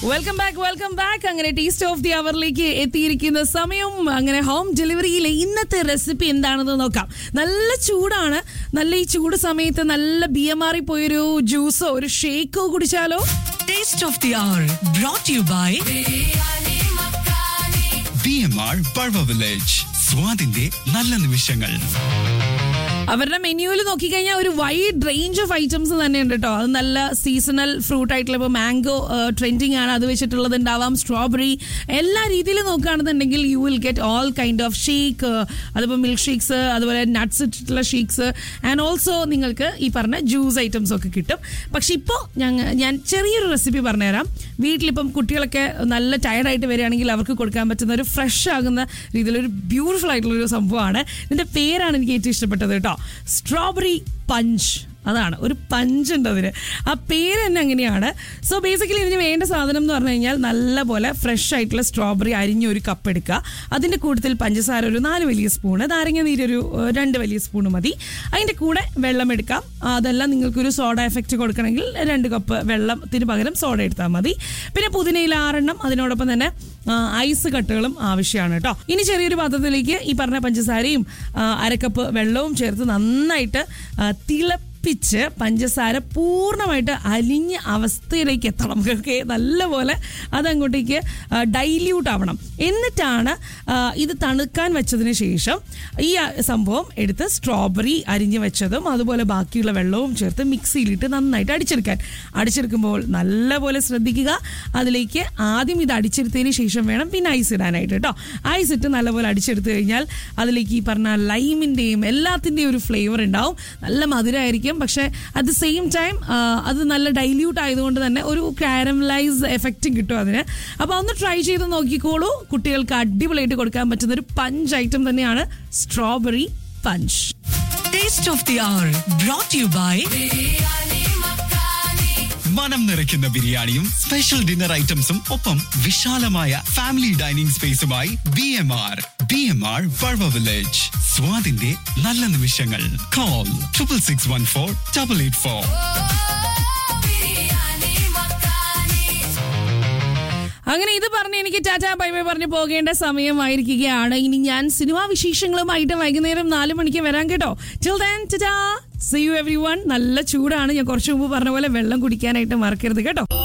welcome back welcome back അങ്ങനെ taste of the അവറിലേക്ക് എത്തിയിരിക്കുന്ന സമയം അങ്ങനെ ഹോം ഡെലിവറിയിലെ ഇന്നത്തെ റെസിപ്പി എന്താണെന്ന് നോക്കാം നല്ല ചൂടാണ് നല്ല ഈ ചൂട് സമയത്ത് നല്ല ബിയമാറി പോയൊരു ജ്യൂസോ ഒരു ഷേക്കോ കുടിച്ചാലോ Taste of the Hour brought to you by B M R Pazhava village സ്വാദിന്റെ നല്ല നിമിഷങ്ങൾ അവരുടെ മെനുവിൽ നോക്കിക്കഴിഞ്ഞാൽ ഒരു വൈഡ് റേഞ്ച് ഓഫ് ഐറ്റംസ് തന്നെ ഉണ്ട് കേട്ടോ അത് നല്ല സീസണൽ ഫ്രൂട്ട് ആയിട്ടുള്ള ഇപ്പോൾ മാംഗോ ട്രെൻഡിങ് ആണ് അത് വെച്ചിട്ടുള്ളത് ഉണ്ടാവാം സ്ട്രോബെറി എല്ലാ രീതിയിലും നോക്കുകയാണെന്നുണ്ടെങ്കിൽ you will get all kind of shake അതിപ്പോൾ മിൽക്ക് ഷേക്സ് അതുപോലെ നട്ട്സ് ഇട്ടിട്ടുള്ള ഷേക്സ് ആൻഡ് ഓൾസോ നിങ്ങൾക്ക് ഈ പറഞ്ഞ ജ്യൂസ് ഐറ്റംസ് ഒക്കെ കിട്ടും പക്ഷെ ഇപ്പോൾ ഞങ്ങൾ ഞാൻ ചെറിയൊരു റെസിപ്പി പറഞ്ഞുതരാം വീട്ടിലിപ്പം കുട്ടികളൊക്കെ നല്ല ടയർഡായിട്ട് വരികയാണെങ്കിൽ അവർക്ക് കൊടുക്കാൻ പറ്റുന്ന ഒരു ഫ്രഷ് ആകുന്ന രീതിയിലൊരു ബ്യൂട്ടിഫുൾ ആയിട്ടുള്ള ഒരു സംഭവമാണ് ഇതിന്റെ പേരാണ് എനിക്ക് ഏറ്റവും ഇഷ്ടപ്പെട്ടത് കേട്ടോ സ്ട്രോബെറി പഞ്ച് അതാണ് ഒരു പഞ്ച് ഉണ്ട് അതിന് ആ പേര് തന്നെ അങ്ങനെയാണ് സോ ബേസിക്കലി ഇതിന് വേണ്ട സാധനം എന്ന് പറഞ്ഞു കഴിഞ്ഞാൽ നല്ലപോലെ ഫ്രഷ് ആയിട്ടുള്ള സ്ട്രോബെറി അരിഞ്ഞ ഒരു കപ്പ് എടുക്കുക അതിൻ്റെ കൂട്ടത്തിൽ പഞ്ചസാര ഒരു നാല് വലിയ സ്പൂണ് നാരങ്ങ നീരൊരു ഏഹ്, രണ്ട് വലിയ സ്പൂണ് മതി അതിൻ്റെ കൂടെ വെള്ളം എടുക്കാം അതെല്ലാം നിങ്ങൾക്കൊരു സോഡ എഫക്റ്റ് കൊടുക്കണമെങ്കിൽ രണ്ട് കപ്പ് വെള്ളത്തിന് പകരം സോഡ എടുത്താൽ മതി പിന്നെ പുതിനയിൽ ആറെണ്ണം അതിനോടൊപ്പം തന്നെ ആ, ഐസ് കട്ടുകളും ആവശ്യമാണ് കേട്ടോ ഇനി ചെറിയൊരു പാത്രത്തിലേക്ക് ഈ പറഞ്ഞ പഞ്ചസാരയും ആ, അരക്കപ്പ് വെള്ളവും ചേർത്ത് നന്നായിട്ട് ആ, തിളപ്പിച്ച് പഞ്ചസാര പൂർണ്ണമായിട്ട് അലിഞ്ഞ അവസ്ഥയിലേക്ക് എത്തണം ഓക്കെ നല്ലപോലെ അതങ്ങോട്ടേക്ക് ഡൈല്യൂട്ട് ആവണം എന്നിട്ടാണ് ആ, ഇത് തണുക്കാൻ വെച്ചതിന് ശേഷം ഈ ആ, സംഭവം എടുത്ത് സ്ട്രോബെറി അരിഞ്ഞ് വെച്ചതും അതുപോലെ ബാക്കിയുള്ള വെള്ളവും ചേർത്ത് മിക്സിയിലിട്ട് നന്നായിട്ട് അടിച്ചെടുക്കാൻ അടിച്ചെടുക്കുമ്പോൾ നല്ലപോലെ ശ്രദ്ധിക്കുക അതിലേക്ക് ആദ്യം ഇത് അടിച്ചെടുത്തതിന് ശേഷം വേണം പിന്നെ ഐസ് ഇടാനായിട്ട് കേട്ടോ ഐസ് ഇട്ട് നല്ലപോലെ അടിച്ചെടുത്ത് കഴിഞ്ഞാൽ അതിലേക്ക് ഈ പറഞ്ഞ ലൈമിൻ്റെയും എല്ലാത്തിൻ്റെയും ഒരു ഫ്ലേവർ ഉണ്ടാവും നല്ല മധുരമായിരിക്കും പക്ഷേ അറ്റ് ദ സെയിം ടൈം അത് നല്ല ഡൈല്യൂട്ട് ആയതുകൊണ്ട് തന്നെ ഒരു കാരമലൈസ് എഫക്റ്റും കിട്ടും അതിന് അപ്പോൾ ഒന്ന് ട്രൈ ചെയ്ത് നോക്കിക്കോളൂ കുട്ടികൾക്ക് അടിപൊളിയായിട്ട് കൊടുക്കാൻ പറ്റുന്ന ഒരു പഞ്ച് ഐറ്റം തന്നെയാണ് strawberry punch Taste of the Hour brought to you by മനം നിറയ്ക്കുന്ന ബിരിയാണിയും സ്പെഷ്യൽ ഡിന്നർ ഐറ്റംസും ഒപ്പം വിശാലമായ ഫാമിലി ഡൈനിങ് സ്പേസുമായി B M R B M R Pazhava village സ്വാദിന്റെ നല്ല നിമിഷങ്ങൾ call triple six one four double eight four അങ്ങനെ ഇത് പറഞ്ഞ് എനിക്ക് ടാറ്റാ ബൈ ബൈ പറഞ്ഞ് പോകേണ്ട സമയമായിരിക്കുകയാണ് ഇനി ഞാൻ സിനിമാ വിശേഷങ്ങളുമായിട്ട് വൈകുന്നേരം നാല് മണിക്ക് വരാൻ കേട്ടോ till then tata see you everyone നല്ല ചൂടാണ് ഞാൻ കുറച്ച് മുമ്പ് പറഞ്ഞ പോലെ വെള്ളം കുടിക്കാനായിട്ട് മറക്കരുത് കേട്ടോ